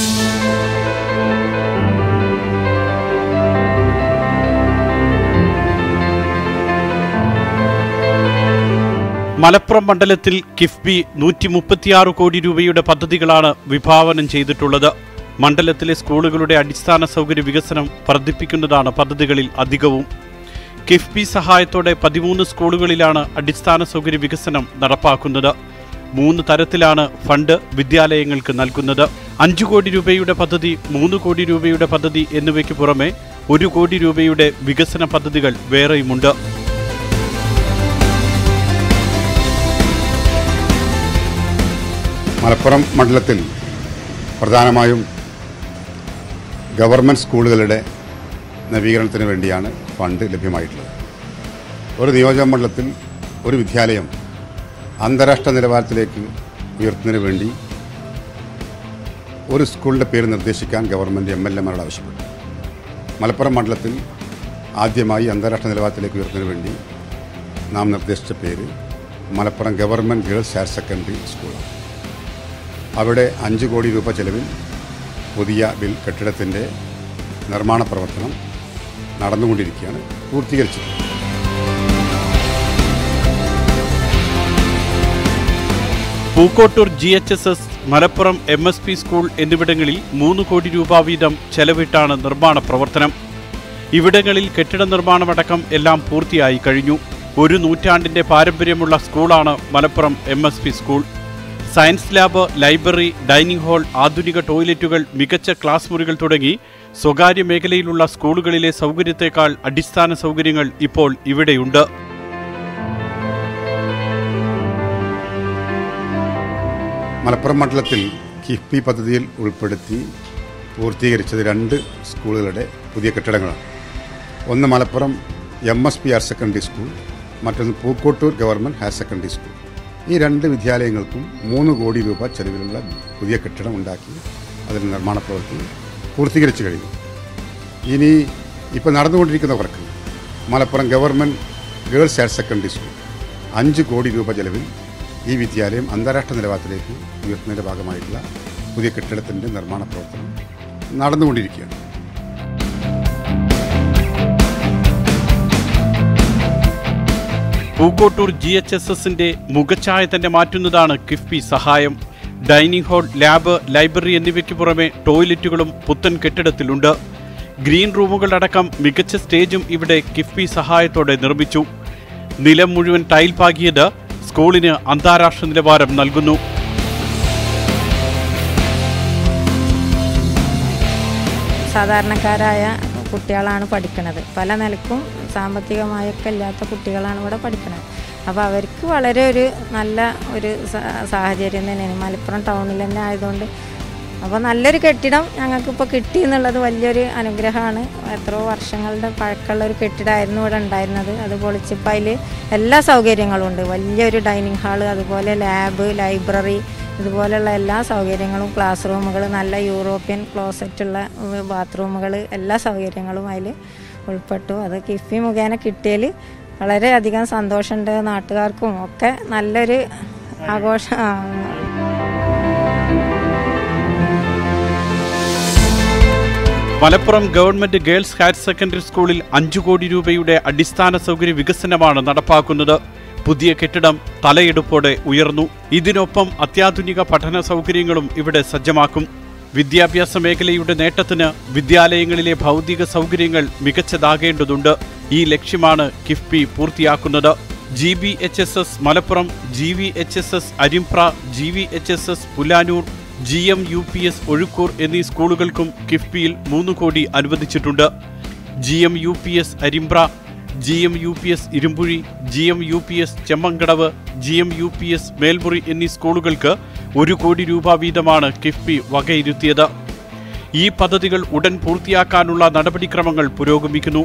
മലപ്പുറം മണ്ഡലത്തിൽ കിഫ്ബി നൂറ്റി മുപ്പത്തിയാറ് കോടി രൂപയുടെ പദ്ധതികളാണ് വിഭാവനം ചെയ്തിട്ടുള്ളത് മണ്ഡലത്തിലെ സ്കൂളുകളുടെ അടിസ്ഥാന സൗകര്യ വികസനം വർദ്ധിപ്പിക്കുന്നതാണ് പദ്ധതികളിൽ അധികവും കിഫ്ബി സഹായത്തോടെ പതിമൂന്ന് സ്കൂളുകളിലാണ് അടിസ്ഥാന സൗകര്യ വികസനം നടപ്പാക്കുന്നത് മൂന്ന് തരത്തിലാണ് ഫണ്ട് വിദ്യാലയങ്ങൾക്ക് നൽകുന്നത് അഞ്ചു കോടി രൂപയുടെ പദ്ധതി മൂന്ന് കോടി രൂപയുടെ പദ്ധതി എന്നിവയ്ക്ക് പുറമെ ഒരു കോടി രൂപയുടെ വികസന പദ്ധതികൾ വേറെയുമുണ്ട് മലപ്പുറം മണ്ഡലത്തിൽ പ്രധാനമായും ഗവൺമെൻറ് സ്കൂളുകളുടെ നവീകരണത്തിന് വേണ്ടിയാണ് ഫണ്ട് ലഭ്യമായിട്ടുള്ളത് ഒരു നിയോജക മണ്ഡലത്തിൽ ഒരു വിദ്യാലയം അന്താരാഷ്ട്ര നിലവാരത്തിലേക്ക് ഉയർത്തുന്നതിന് വേണ്ടി ഒരു സ്കൂളിൻ്റെ പേര് നിർദ്ദേശിക്കാൻ ഗവൺമെൻറ് എം എൽ എമാരോട് ആവശ്യപ്പെട്ടു മലപ്പുറം മണ്ഡലത്തിൽ ആദ്യമായി അന്താരാഷ്ട്ര നിലവാരത്തിലേക്ക് ഉയർത്തുന്നതിന് വേണ്ടി നാം നിർദ്ദേശിച്ച പേര് Malappuram government girls higher secondary സ്കൂളാണ് അവിടെ അഞ്ച് കോടി രൂപ ചെലവിൽ പുതിയ ബിൽ കെട്ടിടത്തിൻ്റെ നിർമ്മാണ പ്രവർത്തനം നടന്നുകൊണ്ടിരിക്കുകയാണ് പൂർത്തീകരിച്ചത് Pookkottur G H S S Malappuram M S P school എന്നിവിടങ്ങളിൽ മൂന്ന് കോടി രൂപ വീതം ചെലവിട്ടാണ് നിർമ്മാണ പ്രവർത്തനം ഇവിടങ്ങളിൽ കെട്ടിട നിർമ്മാണമടക്കം എല്ലാം പൂർത്തിയായി കഴിഞ്ഞു ഒരു നൂറ്റാണ്ടിന്റെ പാരമ്പര്യമുള്ള സ്കൂളാണ് Malappuram M S P school science lab library dining hall ആധുനിക ടോയ്ലറ്റുകൾ മികച്ച ക്ലാസ് മുറികൾ തുടങ്ങി സ്വകാര്യ മേഖലയിലുള്ള സ്കൂളുകളിലെ സൗകര്യത്തേക്കാൾ അടിസ്ഥാന സൗകര്യങ്ങൾ ഇപ്പോൾ ഇവിടെയുണ്ട് മലപ്പുറം മണ്ഡലത്തിൽ കിഫ്ബി പദ്ധതിയിൽ ഉൾപ്പെടുത്തി പൂർത്തീകരിച്ചത് രണ്ട് സ്കൂളുകളുടെ പുതിയ കെട്ടിടങ്ങളാണ് ഒന്ന് Malappuram M S P higher secondary school മറ്റൊന്ന് Pookkottur government higher secondary school ഈ രണ്ട് വിദ്യാലയങ്ങൾക്കും മൂന്ന് കോടി രൂപ ചെലവിലുള്ള പുതിയ കെട്ടിടം ഉണ്ടാക്കി അതിൻ്റെ നിർമ്മാണ പ്രവൃത്തി പൂർത്തീകരിച്ചു കഴിഞ്ഞു ഇനി ഇപ്പോൾ നടന്നുകൊണ്ടിരിക്കുന്ന work Malappuram government girls higher secondary school അഞ്ച് കോടി രൂപ ചെലവിൽ ഈ വിദ്യാലയം അന്താരാഷ്ട്ര നിലവാരത്തിലേക്ക് ഉയർത്തുന്നതിൻ്റെ ഭാഗമായിട്ടുള്ള പുതിയ കെട്ടിടത്തിൻ്റെ നിർമ്മാണ പ്രവർത്തനം നടന്നുകൊണ്ടിരിക്കുകയാണ് പൂക്കോട്ടൂർ ജി എച്ച് എസ് എസിന്റെ മുഖച്ഛായ തന്നെ മാറ്റുന്നതാണ് കിഫ്ബി സഹായം ഡൈനിങ് ഹാൾ ലാബ് ലൈബ്രറി എന്നിവയ്ക്ക് പുറമെ ടോയ്ലറ്റുകളും പുത്തൻ കെട്ടിടത്തിലുണ്ട് ഗ്രീൻ റൂമുകളടക്കം മികച്ച സ്റ്റേജും ഇവിടെ കിഫ്ബി സഹായത്തോടെ നിർമ്മിച്ചു നിലം മുഴുവൻ ടൈൽ പാകിയത് സ്കൂളിന് അന്താരാഷ്ട്ര നിലവാരം നൽകുന്നു സാധാരണക്കാരായ കുട്ടികളാണ് പഠിക്കുന്നത് പല നിലക്കും സാമ്പത്തികമായൊക്കെ ഇല്ലാത്ത കുട്ടികളാണ് ഇവിടെ പഠിക്കുന്നത് അപ്പോൾ അവർക്ക് വളരെ ഒരു നല്ല ഒരു സ- സാഹചര്യം തന്നെയാണ് മലപ്പുറം ടൗണിൽ തന്നെ ആയതുകൊണ്ട് അപ്പോൾ നല്ലൊരു കെട്ടിടം ഞങ്ങൾക്കിപ്പോൾ കിട്ടി എന്നുള്ളത് വലിയൊരു അനുഗ്രഹമാണ് എത്രയോ വർഷങ്ങളുടെ പഴക്കമുള്ള ഒരു കെട്ടിടമായിരുന്നു ഇവിടെ ഉണ്ടായിരുന്നത് അത് പൊളിച്ചിപ്പോൾ അതിൽ എല്ലാ സൗകര്യങ്ങളും ഉണ്ട് വലിയൊരു ഡൈനിങ് ഹാള് അതുപോലെ ലാബ് ലൈബ്രറി ഇതുപോലെയുള്ള എല്ലാ സൗകര്യങ്ങളും ക്ലാസ് റൂമുകൾ നല്ല യൂറോപ്യൻ ക്ലോസറ്റുള്ള ബാത്റൂമുകൾ എല്ലാ സൗകര്യങ്ങളും അതിൽ ഉൾപ്പെട്ടു അത് കിഫ്ബി മുഖേന കിട്ടിയതിൽ വളരെയധികം സന്തോഷമുണ്ട് നാട്ടുകാർക്കും ഒക്കെ നല്ലൊരു ആഘോഷം ആ, Malappuram government girls higher secondary സ്കൂളിൽ അഞ്ചു കോടി രൂപയുടെ അടിസ്ഥാന സൗകര്യ വികസനമാണ് നടപ്പാക്കുന്നത് പുതിയ കെട്ടിടം തലയെടുപ്പോടെ ഉയർന്നു ഇതിനൊപ്പം അത്യാധുനിക പഠന സൗകര്യങ്ങളും ഇവിടെ സജ്ജമാക്കും വിദ്യാഭ്യാസ മേഖലയുടെ നേട്ടത്തിന് വിദ്യാലയങ്ങളിലെ ഭൗതിക സൗകര്യങ്ങൾ മികച്ചതാകേണ്ടതുണ്ട് ഈ ലക്ഷ്യമാണ് കിഫ്ബി പൂർത്തിയാക്കുന്നത് G B H S S Malappuram G V H S S Arimbra G V H S S Pulanur G M U P S Ozhukur എന്നീ സ്കൂളുകൾക്കും കിഫ്ബിയിൽ മൂന്ന് കോടി അനുവദിച്ചിട്ടുണ്ട് G M U P S Arimbra G M U P S Irumbuzhi G M U P S Chemmankadavu G M U P S Melmuri എന്നീ സ്കൂളുകൾക്ക് ഒരു കോടി രൂപ വീതമാണ് കിഫ്ബി വകയിരുത്തിയത് ഈ പദ്ധതികൾ ഉടൻ പൂർത്തിയാക്കാനുള്ള നടപടിക്രമങ്ങൾ പുരോഗമിക്കുന്നു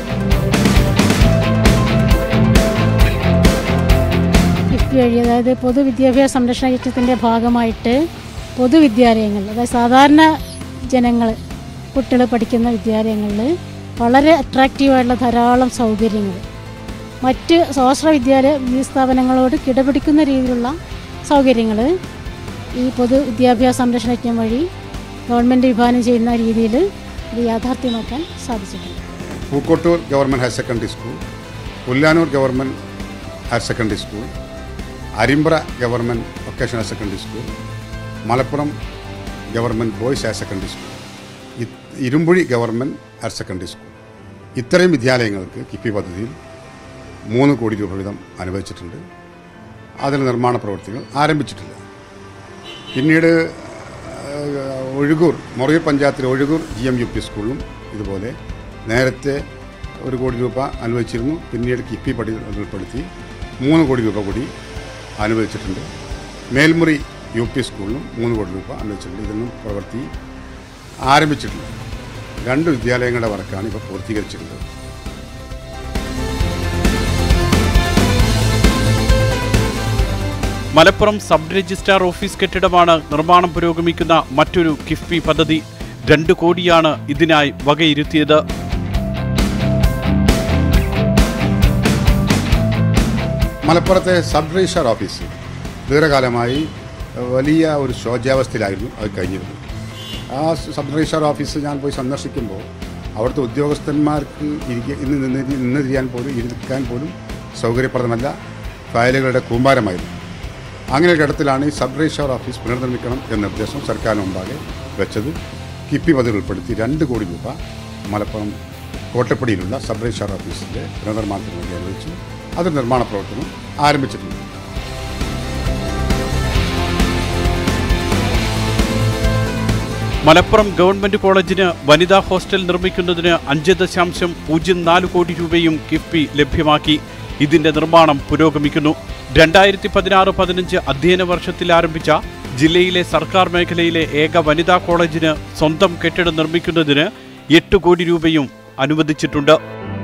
കിഫ്ബി വഴി അതായത് പൊതുവിദ്യാഭ്യാസ സംരക്ഷണ യജ്ഞത്തിൻ്റെ ഭാഗമായിട്ട് പൊതുവിദ്യാലയങ്ങൾ അതായത് സാധാരണ ജനങ്ങൾ കുട്ടികൾ പഠിക്കുന്ന വിദ്യാലയങ്ങളിൽ വളരെ അട്രാക്റ്റീവായിട്ടുള്ള ധാരാളം സൗകര്യങ്ങൾ മറ്റ് സ്വാശ്ര വിദ്യാലയ ഈ സ്ഥാപനങ്ങളോട് കിടപിടിക്കുന്ന രീതിയിലുള്ള സൗകര്യങ്ങൾ ഈ പൊതുവിദ്യാഭ്യാസ സംരക്ഷണ യജ്ഞം വഴി ഗവൺമെൻറ് വിഭാവനം ചെയ്യുന്ന രീതിയിൽ ഇത് യാഥാർത്ഥ്യമാക്കാൻ സാധിച്ചിട്ടുണ്ട് Pookkottur government higher secondary school Pullanur government higher secondary school Arimbra government vocational higher secondary school Malappuram government boys higher secondary school ഇ- Irumbuzhi government higher secondary school ഇത്രയും വിദ്യാലയങ്ങൾക്ക് കിഫി പദ്ധതിയിൽ മൂന്ന് കോടി രൂപ വീതം അനുവദിച്ചിട്ടുണ്ട് അതിന് നിർമ്മാണ പ്രവർത്തികൾ ആരംഭിച്ചിട്ടില്ല പിന്നീട് ഏഹ്, ഒഴുകൂർ മൊറയൂർ പഞ്ചായത്തിലെ Ozhukur G M U P സ്കൂളിലും ഇതുപോലെ നേരത്തെ ഒരു കോടി രൂപ അനുവദിച്ചിരുന്നു പിന്നീട് കിഫി പടി ഉൾപ്പെടുത്തി മൂന്ന് കോടി രൂപ കൂടി അനുവദിച്ചിട്ടുണ്ട് മേൽമുറി യു പി സ്കൂളിലും മൂന്ന് കോടി രൂപ അനുവദിച്ചിട്ടുണ്ട് ഇതൊന്നും പ്രവൃത്തി ആരംഭിച്ചിട്ടില്ല രണ്ട് വിദ്യാലയങ്ങളുടെ വർക്കാണ് ഇപ്പോൾ പൂർത്തീകരിച്ചിട്ടുള്ളത് മലപ്പുറം സബ് രജിസ്ട്രാർ ഓഫീസ് കെട്ടിടമാണ് നിർമ്മാണം പുരോഗമിക്കുന്ന മറ്റൊരു കിഫ്ബി പദ്ധതി രണ്ട് കോടിയാണ് ഇതിനായി വകയിരുത്തിയത് മലപ്പുറത്തെ സബ് രജിസ്ട്രാർ ഓഫീസ് ദീർഘകാലമായി വലിയ ഒരു ശോച്യാവസ്ഥയിലായിരുന്നു അത് കഴിഞ്ഞിരുന്നത് ആ സബ് രജിസ്ട്രാർ ഓഫീസ് ഞാൻ പോയി സന്ദർശിക്കുമ്പോൾ അവിടുത്തെ ഉദ്യോഗസ്ഥന്മാർക്ക് ഇരിക്ക ഇന്ന് നിന്ന് നിന്ന് തിരിയാൻ പോലും ഇരിക്കാൻ പോലും സൗകര്യപ്രദമല്ല ഫയലുകളുടെ കൂമ്പാരമായിരുന്നു അങ്ങനെ ഒരു ഘട്ടത്തിലാണ് ഈ സബ് രജിസ്ട്രാർ ഓഫീസ് പുനർനിർമ്മിക്കണം എന്ന നിർദ്ദേശം സർക്കാരിന് മുമ്പാകെ വെച്ചത് കിപ്പി പദ്ധതി ഉൾപ്പെടുത്തി രണ്ട് കോടി രൂപ മലപ്പുറം കോട്ടപ്പടിയിലുള്ള സബ് രജിസ്ട്രാർ ഓഫീസിൻ്റെ പുനർനിർമ്മാണത്തിന് വേണ്ടി അനുവദിച്ചു അത് നിർമ്മാണ പ്രവർത്തനം ആരംഭിച്ചിട്ടുണ്ട് മലപ്പുറം ഗവൺമെന്റ് കോളേജിന് വനിതാ ഹോസ്റ്റൽ നിർമ്മിക്കുന്നതിന് അഞ്ച് ദശാംശം പൂജ്യം നാല് കോടി രൂപയും കിഫ്ബി ലഭ്യമാക്കി ഇതിന്റെ നിർമ്മാണം പുരോഗമിക്കുന്നു രണ്ടായിരത്തി പതിനാറ് പതിനഞ്ച് അധ്യയന വർഷത്തിൽ ആരംഭിച്ച ജില്ലയിലെ സർക്കാർ മേഖലയിലെ ഏക വനിതാ കോളേജിന് സ്വന്തം കെട്ടിടം നിർമ്മിക്കുന്നതിന് എട്ട് കോടി രൂപയും അനുവദിച്ചിട്ടുണ്ട്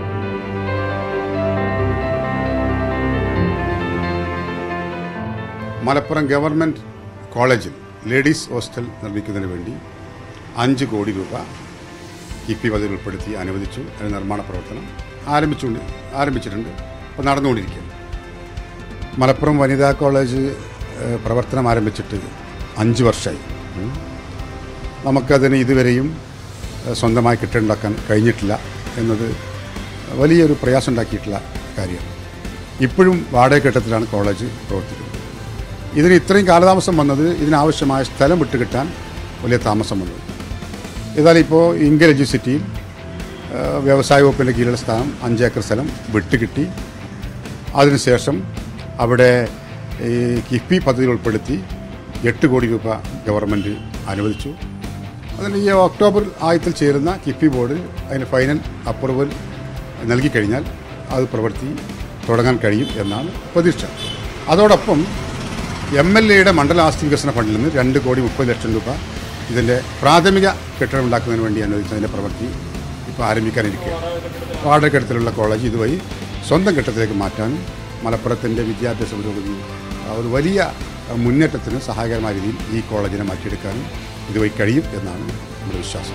മലപ്പുറം ഗവൺമെൻറ് കോളേജിൽ ലേഡീസ് ഹോസ്റ്റൽ നിർമ്മിക്കുന്നതിന് വേണ്ടി അഞ്ച് കോടി രൂപ കിഫി പദ്ധതി ഉൾപ്പെടുത്തി അനുവദിച്ചു അതിന് നിർമ്മാണ പ്രവർത്തനം ആരംഭിച്ചുകൊണ്ട് ആരംഭിച്ചിട്ടുണ്ട് അപ്പോൾ നടന്നുകൊണ്ടിരിക്കുകയാണ് മലപ്പുറം വനിതാ കോളേജ് ഏഹ്, പ്രവർത്തനം ആരംഭിച്ചിട്ട് അഞ്ച് വർഷമായി ഉം. നമുക്കതിന് ഇതുവരെയും ഏഹ്, സ്വന്തമായി കെട്ടിടമുണ്ടാക്കാൻ കഴിഞ്ഞിട്ടില്ല എന്നത് വലിയൊരു പ്രയാസം ഉണ്ടാക്കിയിട്ടുള്ള കാര്യമാണ് ഇപ്പോഴും വാടക കെട്ടിടത്തിലാണ് കോളേജ് പ്രവർത്തിക്കുന്നത് ഇതിന് ഇത്രയും കാലതാമസം വന്നത് ഇതിനാവശ്യമായ സ്ഥലം വിട്ടുകിട്ടാൻ വലിയ താമസം വന്നു ഏതായാലും ഇപ്പോൾ ഇങ്കൽ എജ്യൂസിറ്റിയിൽ ഏഹ്, വ്യവസായ വകുപ്പിൻ്റെ കീഴിലുള്ള സ്ഥാനം അഞ്ചേക്കർ സ്ഥലം വിട്ടുകിട്ടി അതിനുശേഷം അവിടെ ഈ കിഫ്ബി പദ്ധതി ഉൾപ്പെടുത്തി എട്ട് കോടി രൂപ ഗവൺമെൻറ് അനുവദിച്ചു അതിന് ഈ ഒക്ടോബർ ആയത്തിൽ ചേരുന്ന കിഫ്ബി ബോർഡ് അതിന് ഫൈനൽ അപ്രൂവൽ നൽകിക്കഴിഞ്ഞാൽ അത് പ്രവൃത്തി തുടങ്ങാൻ കഴിയും എന്നാണ് പ്രതീക്ഷ അതോടൊപ്പം എം എൽ എയുടെ മണ്ഡല ആസ്തി വികസന ഫണ്ടിൽ നിന്ന് രണ്ട് കോടി മുപ്പത് ലക്ഷം രൂപ ഇതിൻ്റെ പ്രാഥമിക കെട്ടിടം ഉണ്ടാക്കുന്നതിന് വേണ്ടി അനുവദിച്ചതിൻ്റെ പ്രവൃത്തി ഇപ്പോൾ ആരംഭിക്കാനിരിക്കുകയാണ് വാടക കെട്ടിടത്തിലുള്ള കോളേജ് ഇതുവഴി സ്വന്തം കെട്ടിടത്തിലേക്ക് മാറ്റാനും മലപ്പുറത്തിൻ്റെ വിദ്യാഭ്യാസ പുരോഗതി ആ, ഒരു വലിയ ആ, മുന്നേറ്റത്തിന് സഹായകരമായ രീതിയിൽ ഈ കോളേജിനെ മാറ്റിയെടുക്കാനും ഇതുവഴി കഴിയും എന്നാണ് നമ്മുടെ വിശ്വാസം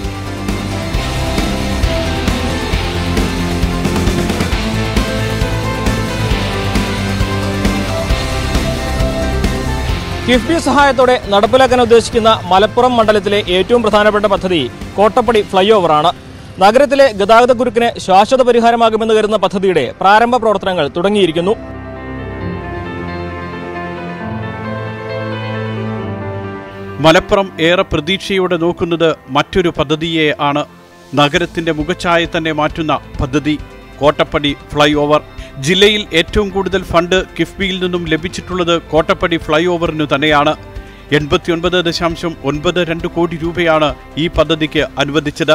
കിഫ്ബി സഹായത്തോടെ നടപ്പിലാക്കാൻ ഉദ്ദേശിക്കുന്ന മലപ്പുറം മണ്ഡലത്തിലെ ഏറ്റവും പ്രധാനപ്പെട്ട പദ്ധതി കോട്ടപ്പടി ഫ്ലൈ ഓവറാണ് നഗരത്തിലെ ഗതാഗതക്കുരുക്കിന് ശാശ്വത പരിഹാരമാകുമെന്ന് കരുതുന്ന പദ്ധതിയുടെ പ്രാരംഭ പ്രവർത്തനങ്ങൾ തുടങ്ങിയിരിക്കുന്നു മലപ്പുറം ഏറെ പ്രതീക്ഷയോടെ നോക്കുന്നത് മറ്റൊരു പദ്ധതിയെ ആണ് നഗരത്തിന്റെ മുഖച്ഛായ തന്നെ മാറ്റുന്ന പദ്ധതി കോട്ടപ്പടി ഫ്ലൈ ഓവർ ജില്ലയിൽ ഏറ്റവും കൂടുതൽ ഫണ്ട് കിഫ്ബിയിൽ നിന്നും ലഭിച്ചിട്ടുള്ളത് കോട്ടപ്പടി ഫ്ലൈ ഓവറിനു തന്നെയാണ് എൺപത്തിയൊൻപത് ദശാംശം ഒൻപത് രണ്ട് കോടി രൂപയാണ് ഈ പദ്ധതിക്ക് അനുവദിച്ചത്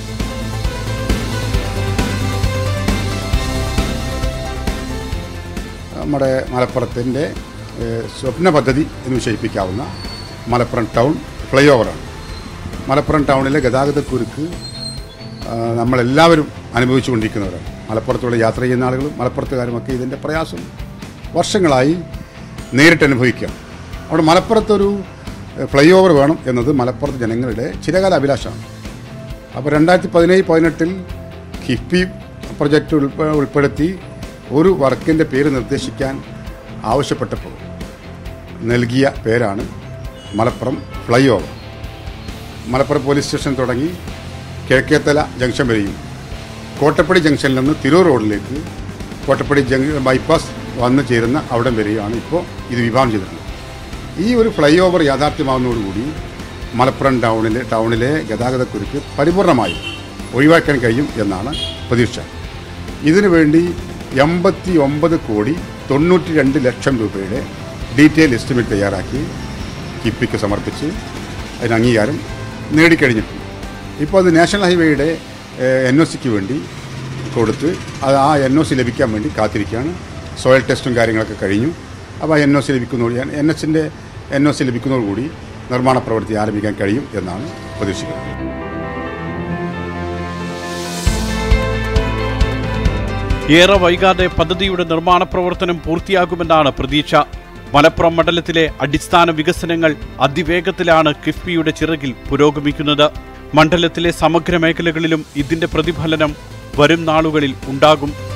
നമ്മുടെ മലപ്പുറത്തിൻ്റെ ഏഹ്, സ്വപ്ന പദ്ധതി എന്ന് വിശേഷിപ്പിക്കാവുന്ന മലപ്പുറം ടൗൺ ഫ്ലൈ ഓവറാണ് മലപ്പുറം ടൗണിലെ ഗതാഗതക്കുരുക്ക് ആ, നമ്മളെല്ലാവരും അനുഭവിച്ചുകൊണ്ടിരിക്കുന്നവരാണ് മലപ്പുറത്തൂടെ യാത്ര ചെയ്യുന്ന ആളുകളും മലപ്പുറത്തുകാരുമൊക്കെ ഇതിൻ്റെ പ്രയാസം വർഷങ്ങളായി നേരിട്ട് അനുഭവിക്കുകയാണ് അവിടെ മലപ്പുറത്തൊരു ഏഹ്, ഫ്ലൈ ഓവർ വേണം എന്നത് മലപ്പുറത്ത് ജനങ്ങളുടെ ചിരകാല അഭിലാഷമാണ് അപ്പോൾ രണ്ടായിരത്തി പതിനേഴ് പതിനെട്ടിൽ കിഫ്ബി പ്രൊജക്റ്റ് ഉൾപ്പെ ഉൾപ്പെടുത്തി ഒരു വർക്കിൻ്റെ പേര് നിർദ്ദേശിക്കാൻ ആവശ്യപ്പെട്ടപ്പോൾ നൽകിയ പേരാണ് Malappuram flyover Malappuram police station തുടങ്ങി കിഴക്കേത്തല ജംഗ്ഷൻ വരെയും കോട്ടപ്പടി ജംഗ്ഷനിൽ നിന്ന് തിരൂർ റോഡിലേക്ക് കോട്ടപ്പടി ജംഗ് ബൈപ്പാസ് വന്നു ചേരുന്ന അവിടം വരെയാണ് ഇപ്പോൾ ഇത് വിഭാവനം ചെയ്തിട്ടുള്ളത് ഈ ഒരു ഫ്ലൈ ഓവർ യാഥാർത്ഥ്യമാകുന്നതോടുകൂടി മലപ്പുറം ടൗണിലെ ടൗണിലെ ഗതാഗതക്കുരുക്ക് പരിപൂർണമായും ഒഴിവാക്കാൻ കഴിയും എന്നാണ് പ്രതീക്ഷ ഇതിനു വേണ്ടി എൺപത്തി ഒമ്പത് കോടി തൊണ്ണൂറ്റി രണ്ട് ലക്ഷം രൂപയുടെ ഡീറ്റെയിൽ എസ്റ്റിമേറ്റ് തയ്യാറാക്കി കിപ്പിക്ക് സമർപ്പിച്ച് അതിന് അംഗീകാരം നേടിക്കഴിഞ്ഞിട്ടുണ്ട് ഇപ്പോൾ അത് നാഷണൽ ഹൈവേയുടെ എൻ ഒ സിക്ക് വേണ്ടി കൊടുത്ത് അത് ആ എൻ ഒ സി ലഭിക്കാൻ വേണ്ടി കാത്തിരിക്കുകയാണ് സോയിൽ ടെസ്റ്റും കാര്യങ്ങളൊക്കെ കഴിഞ്ഞു അപ്പോൾ ആ എൻ ഒ സി ലഭിക്കുന്നതോട് എൻ എച്ചിൻ്റെ എൻ ഒ സി ലഭിക്കുന്നതോടുകൂടി നിർമ്മാണ പ്രവൃത്തി ആരംഭിക്കാൻ കഴിയും എന്നാണ് പ്രതീക്ഷിക്കുന്നത് ഏറെ വൈകാതെ പദ്ധതിയുടെ നിർമ്മാണ പ്രവർത്തനം പൂർത്തിയാകുമെന്നാണ് പ്രതീക്ഷ മലപ്പുറം മണ്ഡലത്തിലെ അടിസ്ഥാന വികസനങ്ങൾ അതിവേഗത്തിലാണ് കിഫ്ബിയുടെ ചിറകിൽ പുരോഗമിക്കുന്നത് മണ്ഡലത്തിലെ സമഗ്ര മേഖലകളിലും ഇതിന്റെ പ്രതിഫലനം വരും നാളുകളിൽ ഉണ്ടാകും